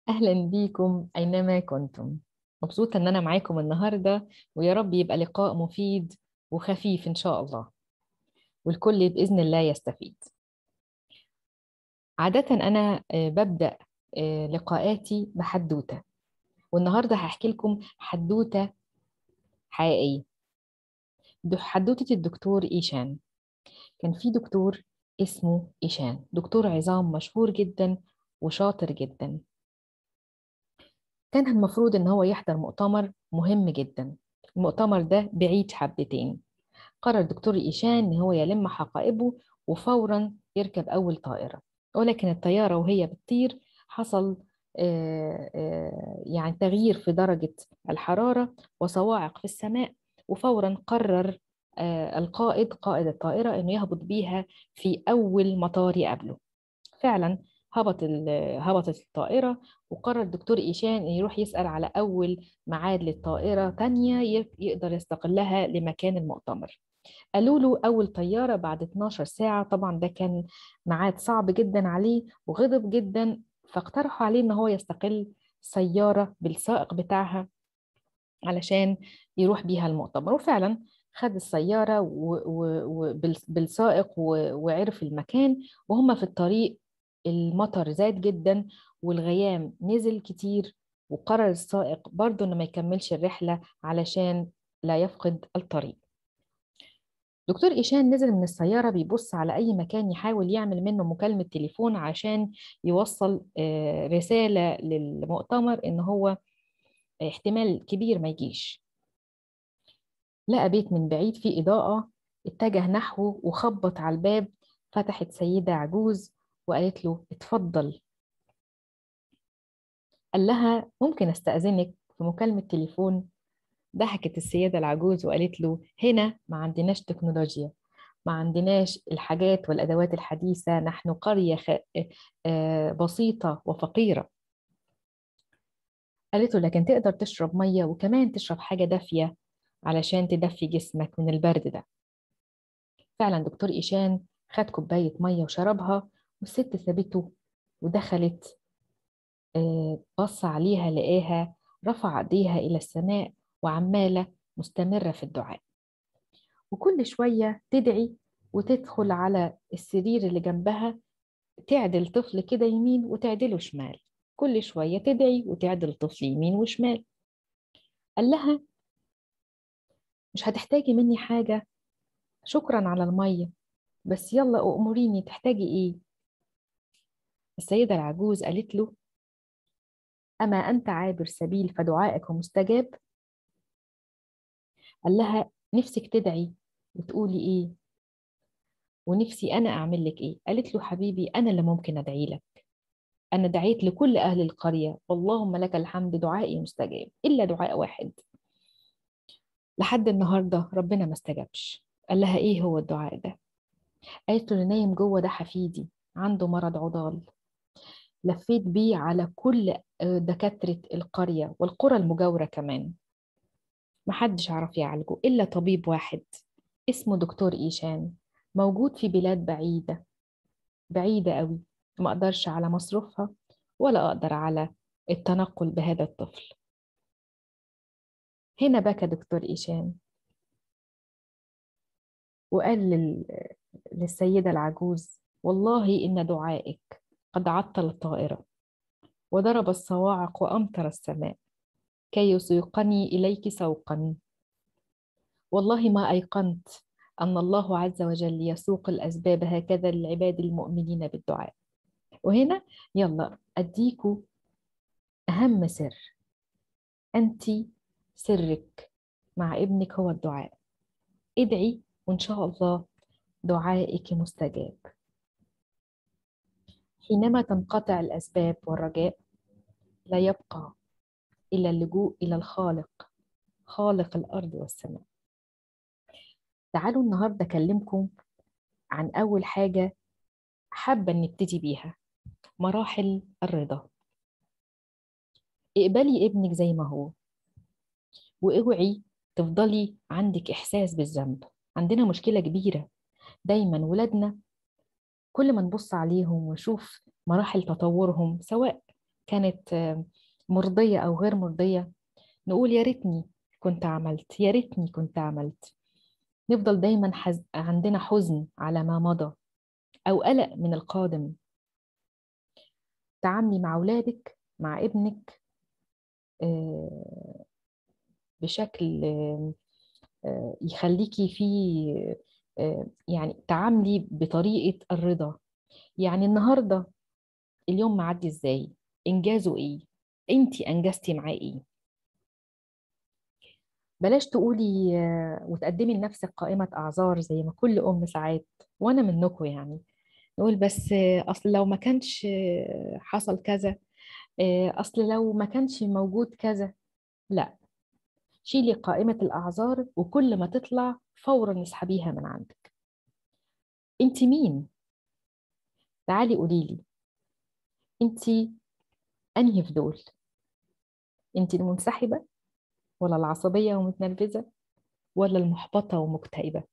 أهلا بيكم أينما كنتم مبسوطة إن أنا معاكم النهاردة ويا رب يبقى لقاء مفيد وخفيف إن شاء الله والكل بإذن الله يستفيد عادة أنا آه، ببدأ آه، لقاءاتي بحدوتة والنهاردة هحكي لكم حدوتة حقيقية دو- حدوتة الدكتور إيشان كان في دكتور اسمه إيشان دكتور عظام مشهور جدا وشاطر جدا كان المفروض إن هو يحضر مؤتمر مهم جدا المؤتمر ده بعيد حبتين قرر دكتور إيشان إن هو يلم حقائبه وفورا يركب أول طائرة ولكن الطيارة وهي بتطير حصل آه، آه، يعني تغيير في درجة الحرارة وصواعق في السماء وفورا قرر آه، القائد قائد الطائرة إنه يهبط بيها في أول مطار يقابله فعلا هبط ال- هبطت الطائرة وقرر الدكتور إيشان إنه يروح يسأل على أول ميعاد للطائرة تانية ي- يقدر يستقلها لمكان المؤتمر قالوا له أول طيارة بعد 12 ساعة طبعا ده كان ميعاد صعب جدا عليه وغضب جدا فاقترحوا عليه إن هو يستقل سيارة بالسائق بتاعها علشان يروح بيها المؤتمر وفعلا خد السيارة بالسائق وعرف المكان وهم في الطريق المطر زاد جدا والغيام نزل كتير وقرر السائق برضه انه ما يكملش الرحلة علشان لا يفقد الطريق دكتور إيشان نزل من السيارة بيبص على أي مكان يحاول يعمل منه مكالمة تليفون عشان يوصل آه، رسالة للمؤتمر إن هو احتمال كبير ما يجيش لقى بيت من بعيد فيه إضاءة اتجه نحوه وخبط على الباب فتحت سيدة عجوز وقالت له اتفضل قال لها ممكن استأذنك في مكالمة تليفون ضحكت السيدة العجوز وقالت له هنا ما عندناش تكنولوجيا ما عندناش الحاجات والأدوات الحديثة نحن قرية خ... آه، بسيطة وفقيرة قالت له لكن تقدر تشرب مية وكمان تشرب حاجة دافية علشان تدفي جسمك من البرد ده فعلا دكتور إيشان خد كوباية مية وشربها والست سابته ودخلت آه، بص عليها لقاها رفع ايديها إلى السماء وعمالة مستمرة في الدعاء وكل شوية تدعي وتدخل على السرير اللي جنبها تعدل طفل كده يمين وتعدله شمال كل شوية تدعي وتعدل طفل يمين وشمال قال لها مش هتحتاجي مني حاجة شكرا على المية بس يلا أموريني تحتاجي إيه السيدة العجوز قالت له أما أنت عابر سبيل فدعائك مستجاب قال لها نفسك تدعي وتقولي إيه ونفسي أنا أعمل لك إيه قالت له حبيبي أنا اللي ممكن أدعي لك أنا دعيت لكل أهل القرية اللهم لك الحمد دعائي مستجاب إلا دعاء واحد لحد النهاردة ربنا ما استجابش قال لها إيه هو الدعاء ده قالت له اللي نايم جوه ده حفيدي عنده مرض عضال لفيت بيه على كل دكاترة القرية والقرى المجاورة كمان محدش عرف يعالجه إلا طبيب واحد اسمه دكتور إيشان موجود في بلاد بعيدة بعيدة قوي ما أقدرش على مصروفها ولا أقدر على التنقل بهذا الطفل هنا بكى دكتور إيشان وقال لل... للسيدة العجوز والله إن دعائك قد عطل الطائرة وضرب الصواعق وأمطر السماء كي يسوقني إليك سوقا والله ما أيقنت أن الله عز وجل يسوق الأسباب هكذا للعباد المؤمنين بالدعاء وهنا يلا أديكوا أهم سر أنت سرك مع ابنك هو الدعاء ادعي وإن شاء الله دعائك مستجاب حينما تنقطع الأسباب والرجاء لا يبقى إلا اللجوء إلى الخالق خالق الأرض والسماء تعالوا النهاردة أكلمكم عن أول حاجة حابة نبتدي بيها مراحل الرضا اقبلي ابنك زي ما هو واوعي تفضلي عندك إحساس بالذنب عندنا مشكلة كبيرة دايما ولادنا كل ما نبص عليهم ونشوف مراحل تطورهم سواء كانت آه، مرضية أو غير مرضية نقول يا ريتني كنت عملت يا ريتني كنت عملت نفضل دايما حز... عندنا حزن على ما مضى أو قلق من القادم تعاملي مع أولادك مع ابنك آه، بشكل آه، آه، يخليكي فيه آه، يعني تعاملي بطريقة الرضا يعني النهاردة اليوم معدي ازاي انجازه ايه انتي انجزتي معاه ايه بلاش تقولي آه، وتقدمي لنفسك قائمة اعذار زي ما كل ام ساعات وانا منكم يعني نقول بس آه، اصل لو ما كانش آه، حصل كذا آه، اصل لو ما كانش موجود كذا لا شيلي قائمة الاعذار وكل ما تطلع فورا اسحبيها من عندك انت مين تعالي قولي لي انت انهي في دول انت المنسحبة ولا العصبية ومتنرفزة ولا المحبطة ومكتئبة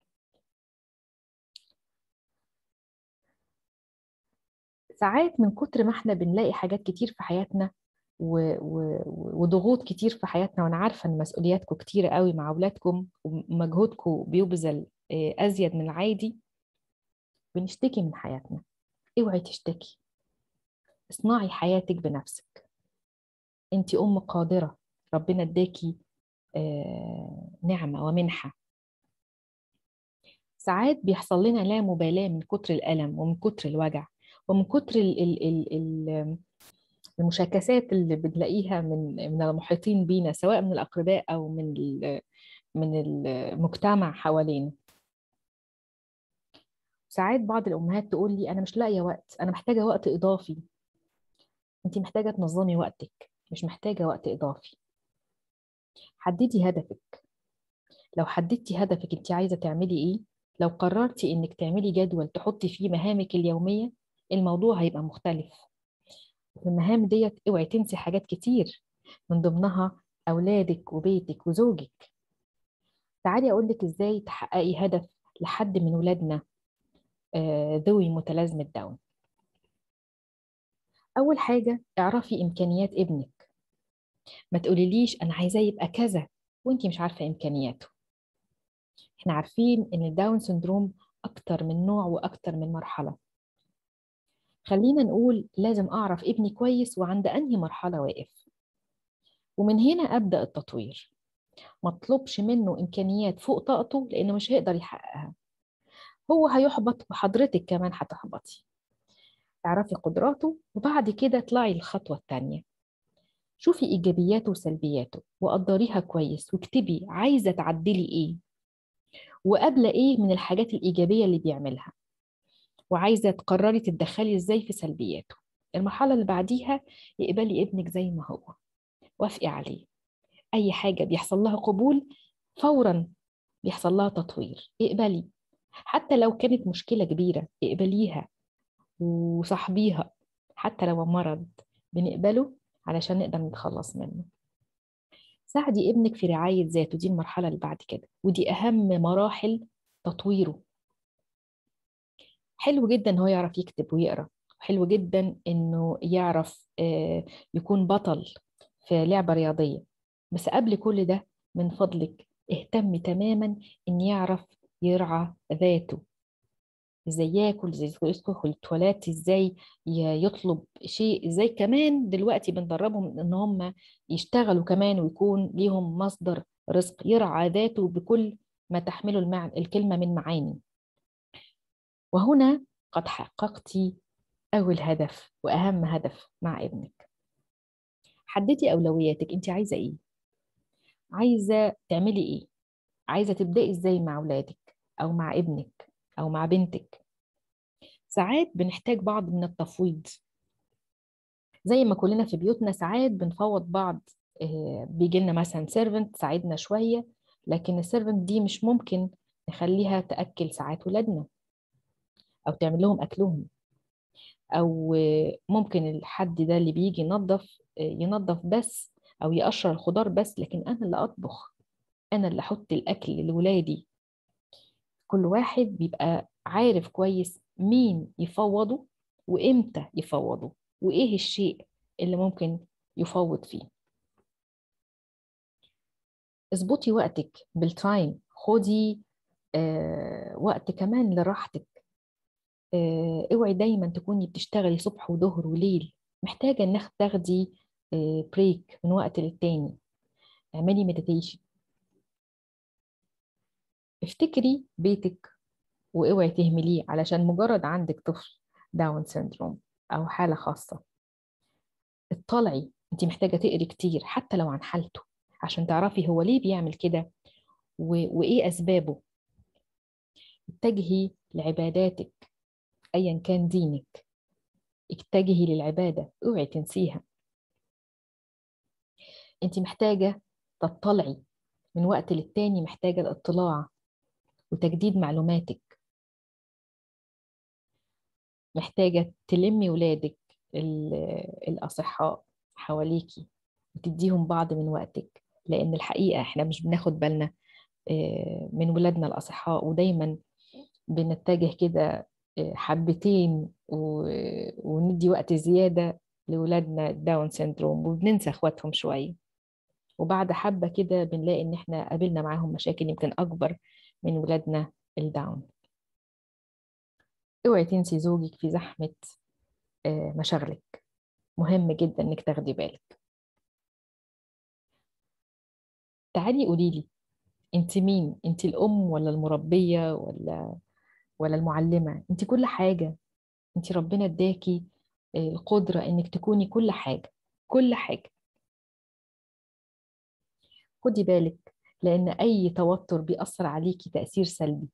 ساعات من كتر ما احنا بنلاقي حاجات كتير في حياتنا و... و... وضغوط كتير في حياتنا وانا عارفة ان مسؤولياتكم كتيرة قوي مع اولادكم ومجهودكم بيبذل آه، ازيد من العادي بنشتكي من حياتنا اوعي تشتكي اصنعي حياتك بنفسك انت ام قادرة ربنا اداكي آه، نعمة ومنحة ساعات بيحصل لنا لا مبالاة من كتر الألم ومن كتر الوجع ومن كتر ال ال ال ال المشاكسات اللي بنلاقيها من من المحيطين بينا سواء من الأقرباء أو من ال- من المجتمع حوالينا ساعات بعض الأمهات تقول لي أنا مش لاقية وقت أنا محتاجة وقت إضافي أنت محتاجة تنظمي وقتك مش محتاجة وقت إضافي حددي هدفك لو حددتي هدفك أنت عايزة تعملي إيه لو قررتي إنك تعملي جدول تحطي فيه مهامك اليومية الموضوع هيبقى مختلف في المهام ديت اوعي تنسي حاجات كتير من ضمنها أولادك وبيتك وزوجك تعالي أقول لك إزاي تحققي هدف لحد من ولادنا آه، ذوي متلازمة داون أول حاجة اعرفي إمكانيات ابنك ما تقوليليش أنا عايزاه يبقى كذا وأنتي مش عارفة إمكانياته إحنا عارفين إن الداون سندروم أكتر من نوع وأكتر من مرحلة خلينا نقول لازم أعرف ابني كويس وعند أنهي مرحلة واقف ومن هنا أبدأ التطوير ما اطلبش منه إمكانيات فوق طاقته لأنه مش هيقدر يحققها هو هيحبط وحضرتك كمان هتحبطي اعرفي قدراته وبعد كده اطلعي الخطوة التانية شوفي إيجابياته وسلبياته وقدريها كويس واكتبي عايزة تعدلي إيه وقابلة إيه من الحاجات الإيجابية اللي بيعملها وعايزة تقرري تتدخلي إزاي في سلبياته المرحلة اللي بعديها يقبلي ابنك زي ما هو وافقي عليه أي حاجة بيحصل لها قبول فورا بيحصل لها تطوير اقبلي حتى لو كانت مشكلة كبيرة اقبليها وصاحبيها حتى لو مرض بنقبله علشان نقدر نتخلص منه ساعدي ابنك في رعاية ذاته دي المرحلة اللي بعد كده ودي أهم مراحل تطويره حلو جدا إن هو يعرف يكتب ويقرأ حلو جدا إنه يعرف آه، يكون بطل في لعبة رياضية بس قبل كل ده من فضلك اهتمي تماما إن يعرف يرعى ذاته ازاي ياكل ازاي يدخل التواليت ازاي ي- يطلب شيء ازاي كمان دلوقتي بندربهم ان هم يشتغلوا كمان ويكون ليهم مصدر رزق يرعى ذاته بكل ما تحمله المعنى الكلمة من معاني وهنا قد حققت أول هدف وأهم هدف مع ابنك حددي أولوياتك أنت عايزة إيه عايزة تعملي إيه عايزة تبدأي إزاي مع أولادك أو مع ابنك أو مع بنتك ساعات بنحتاج بعض من التفويض زي ما كلنا في بيوتنا ساعات بنفوض بعض آه، بيجي لنا مثلا سيرفنت تساعدنا شوية لكن السيرفنت دي مش ممكن نخليها تأكل ساعات ولادنا أو تعمل لهم أكلهم أو آه، ممكن الحد ده اللي بيجي ينظف آه، ينظف بس أو يقشر الخضار بس لكن أنا اللي أطبخ أنا اللي أحط الأكل لولادي كل واحد بيبقى عارف كويس مين يفوضه وإمتى يفوضه وإيه الشيء اللي ممكن يفوض فيه اظبطي وقتك بالتايم خدي آه وقت كمان لراحتك آه اوعي دايما تكوني بتشتغلي صبح وظهر وليل محتاجة انك تاخدي آه بريك من وقت للتاني اعملي مديتيشن افتكري بيتك واوعي تهمليه علشان مجرد عندك طفل داون سيندروم او حالة خاصة اطلعي انت محتاجة تقري كتير حتى لو عن حالته عشان تعرفي هو ليه بيعمل كده و... وايه اسبابه اتجهي لعباداتك ايا كان دينك اتجهي للعبادة اوعي تنسيها انت محتاجة تطلعي من وقت للتاني محتاجة الاطلاع وتجديد معلوماتك محتاجة تلمي ولادك الأصحاء حواليكي وتديهم بعض من وقتك لأن الحقيقة احنا مش بناخد بالنا من ولادنا الأصحاء ودايما بنتجه كده حبتين وندي وقت زيادة لولادنا داون سيندروم وبننسى اخواتهم شوية وبعد حبة كده بنلاقي ان احنا قابلنا معاهم مشاكل يمكن أكبر من ولادنا الداون اوعي تنسي زوجك في زحمة مشاغلك مهم جدا انك تاخدي بالك تعالي قولي لي انت مين انت الام ولا المربيه ولا ولا المعلمه انت كل حاجه انت ربنا اداكي القدره انك تكوني كل حاجه كل حاجه خدي بالك لان اي توتر بيأثر عليكي تأثير سلبي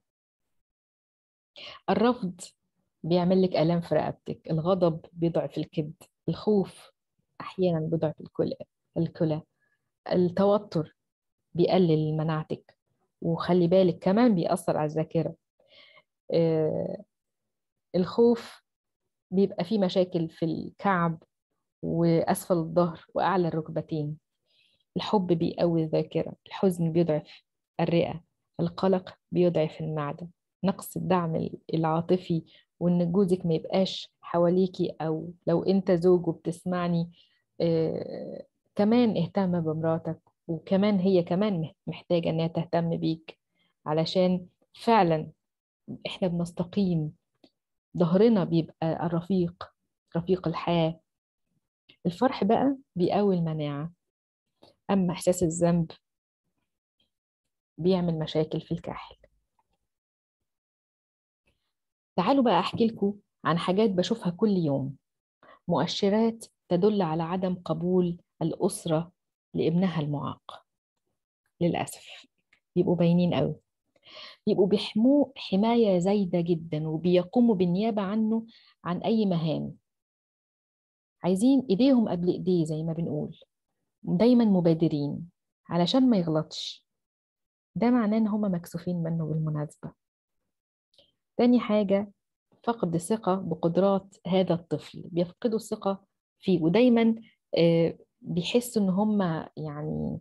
الرفض بيعمل لك آلام في رقبتك الغضب بيضعف الكبد الخوف أحيانا بيضعف الكلى الكلى التوتر بيقلل مناعتك وخلي بالك كمان بيأثر على الذاكرة آه الخوف بيبقى فيه مشاكل في الكعب وأسفل الظهر وأعلى الركبتين الحب بيقوي الذاكرة الحزن بيضعف الرئة القلق بيضعف المعدة نقص الدعم العاطفي وان جوزك ما يبقاش حواليكي او لو انت زوج وبتسمعني آه كمان اهتم بمراتك وكمان هي كمان محتاجة انها تهتم بيك علشان فعلا احنا بنستقيم ظهرنا بيبقى الرفيق رفيق الحياة الفرح بقى بيقوي المناعة أما إحساس الذنب بيعمل مشاكل في الكاحل تعالوا بقى أحكي لكم عن حاجات بشوفها كل يوم مؤشرات تدل على عدم قبول الأسرة لابنها المعاق للأسف بيبقوا باينين قوي بيبقوا بيحموه حماية زايدة جدا وبيقوموا بالنيابة عنه عن أي مهام عايزين إيديهم قبل إيديه زي ما بنقول دايما مبادرين علشان ما يغلطش ده معناه إن هما مكسوفين منه بالمناسبة تاني حاجة فقد الثقة بقدرات هذا الطفل بيفقدوا الثقة فيه ودايما بيحسوا إن هما يعني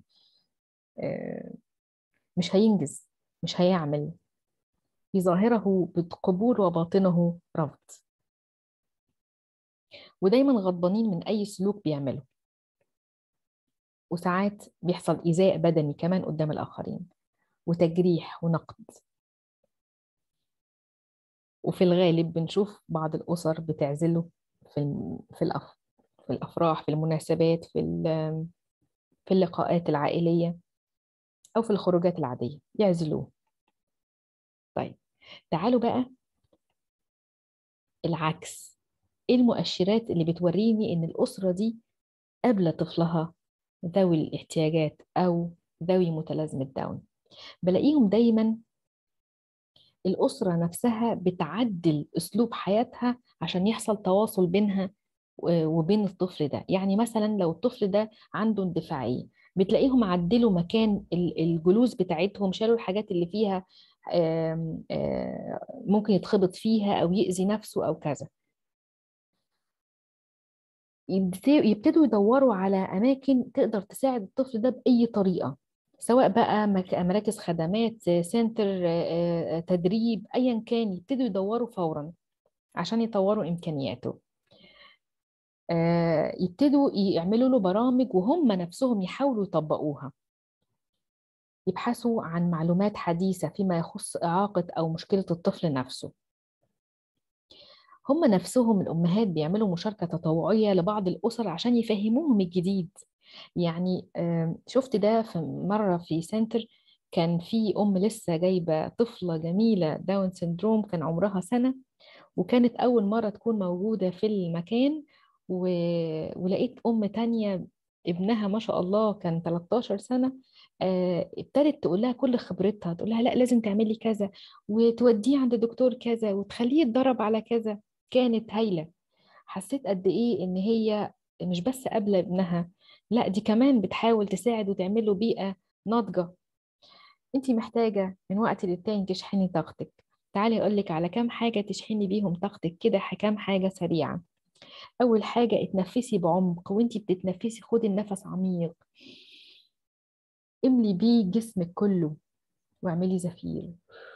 مش هينجز مش هيعمل في ظاهره بالقبول وباطنه رفض ودايما غضبانين من أي سلوك بيعمله وساعات بيحصل إيذاء بدني كمان قدام الآخرين وتجريح ونقد وفي الغالب بنشوف بعض الأسر بتعزله في في الأف في الأفراح في المناسبات في في اللقاءات العائلية أو في الخروجات العادية يعزلوه طيب تعالوا بقى العكس ايه المؤشرات اللي بتوريني ان الأسرة دي قابلة طفلها ذوي الاحتياجات أو ذوي متلازمة داون بلاقيهم دايما الأسرة نفسها بتعدل أسلوب حياتها عشان يحصل تواصل بينها وبين الطفل ده يعني مثلا لو الطفل ده عنده اندفاعية بتلاقيهم عدلوا مكان الجلوس بتاعتهم شالوا الحاجات اللي فيها آم آم ممكن يتخبط فيها أو يأذي نفسه أو كذا يبتدوا يدوروا على أماكن تقدر تساعد الطفل ده بأي طريقة سواء بقى مراكز خدمات سنتر تدريب أيا كان يبتدوا يدوروا فورا عشان يطوروا إمكانياته آه، يبتدوا يعملوا له برامج وهم نفسهم يحاولوا يطبقوها يبحثوا عن معلومات حديثة فيما يخص إعاقة أو مشكلة الطفل نفسه هم نفسهم الأمهات بيعملوا مشاركة تطوعية لبعض الأسر عشان يفهموهم الجديد يعني آم، شفت ده في مرة في سنتر كان في أم لسه جايبة طفلة جميلة داون سندروم كان عمرها سنة وكانت أول مرة تكون موجودة في المكان و... ولقيت أم تانية ابنها ما شاء الله كان 13 سنة آه، ابتدت تقول لها كل خبرتها تقول لها لا لازم تعملي كذا وتوديه عند دكتور كذا وتخليه يتدرب على كذا كانت هايلة حسيت قد إيه إن هي مش بس قابلة ابنها لا دي كمان بتحاول تساعد وتعمل له بيئة ناضجة انت محتاجة من وقت للتاني تشحني طاقتك تعالي اقولك على كام حاجة تشحني بيهم طاقتك كده كام حاجة سريعة اول حاجة اتنفسي بعمق وانت بتتنفسي خدي النفس عميق املي بيه جسمك كله واعملي زفير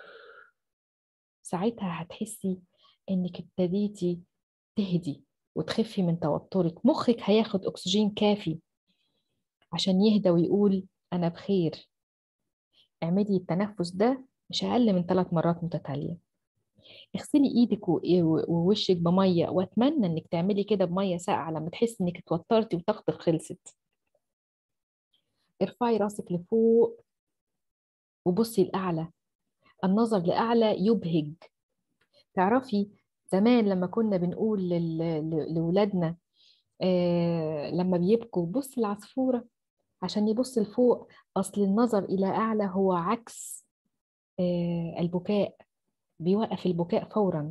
ساعتها هتحسي انك ابتديتي تهدي وتخفي من توترك مخك هياخد اكسجين كافي عشان يهدى ويقول انا بخير اعملي التنفس ده مش اقل من ثلاث مرات متتاليه اغسلي ايدك و- ووشك بميه واتمنى انك تعملي كده بميه ساقعه لما تحسي انك اتوترتي وطاقتك خلصت ارفعي راسك لفوق وبصي لاعلى النظر لاعلى يبهج تعرفي زمان لما كنا بنقول لل- ل- لولادنا آه لما بيبكوا بص العصفوره عشان يبص لفوق اصل النظر الى اعلى هو عكس آه البكاء بيوقف البكاء فورا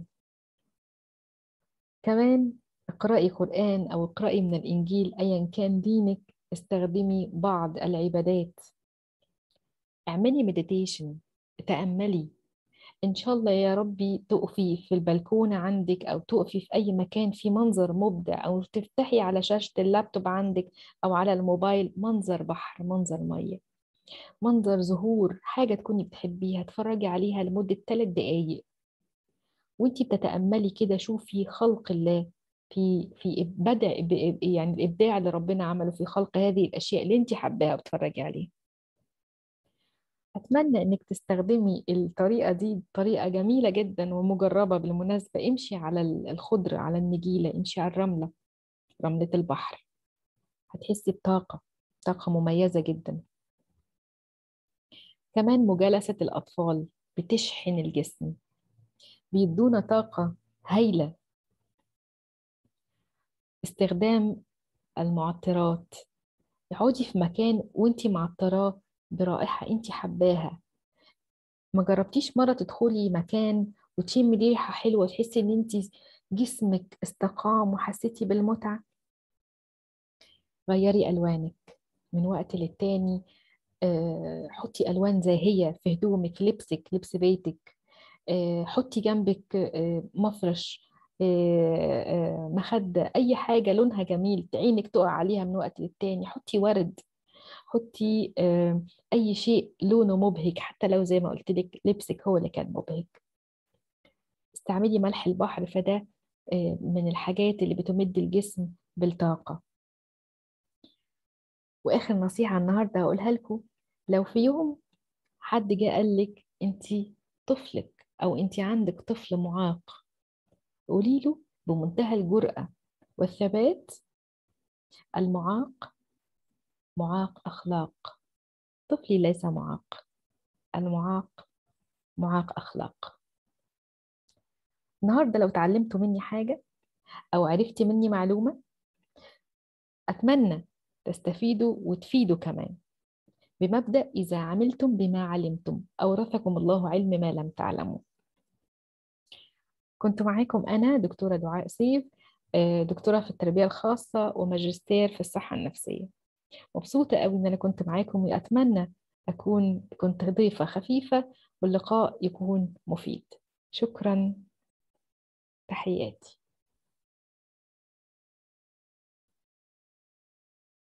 كمان اقرأي قرآن أو اقرأي من الإنجيل أيا كان دينك استخدمي بعض العبادات اعملي مديتيشن تأملي إن شاء الله يا ربي تقفي في البلكونة عندك أو تقفي في أي مكان في منظر مبدع أو تفتحي على شاشة اللابتوب عندك أو على الموبايل منظر بحر منظر مية منظر زهور حاجة تكوني بتحبيها تفرجي عليها لمدة ثلاث دقايق وانتي بتتأملي كده شوفي خلق الله في في بدع ب- يعني الإبداع اللي ربنا عمله في خلق هذه الأشياء اللي انتي حباها بتفرجي عليها أتمنى إنك تستخدمي الطريقة دي طريقة جميلة جدا ومجربة بالمناسبة امشي على ال- الخضرة على النجيلة امشي على الرملة رملة البحر هتحسي بطاقة طاقة مميزة جدا كمان مجالسة الأطفال بتشحن الجسم بيدونا طاقة هايلة استخدام المعطرات اقعدي في مكان وانتي معطراه برائحة انتي حباها ما جربتيش مرة تدخلي مكان وتشمي ريحة حلوة وتحسي ان انتي جسمك استقام وحسيتي بالمتعة غيري ألوانك من وقت للتاني آه، حطي ألوان زاهية في هدومك لبسك لبس بيتك آه، حطي جنبك آه، مفرش آه، آه، مخدة أي حاجة لونها جميل عينك تقع عليها من وقت للتاني حطي ورد حطي آه، أي شيء لونه مبهج حتى لو زي ما قلت لك لبسك هو اللي كان مبهج استعملي ملح البحر فده آه، من الحاجات اللي بتمد الجسم بالطاقة وآخر نصيحة النهاردة هقولها لكم لو في يوم حد جه قال لك انت طفلك او انت عندك طفل معاق قولي له بمنتهى الجرأة والثبات المعاق معاق أخلاق طفلي ليس معاق المعاق معاق أخلاق النهاردة لو تعلمتوا مني حاجة أو عرفتي مني معلومة أتمنى تستفيدوا وتفيدوا كمان بمبدأ إذا عملتم بما علمتم أورثكم الله علم ما لم تعلموا كنت معاكم أنا دكتورة دعاء سيف آه، دكتورة في التربية الخاصة وماجستير في الصحة النفسية مبسوطة قوي إن أنا كنت معاكم وأتمنى أكون كنت ضيفة خفيفة واللقاء يكون مفيد شكرا تحياتي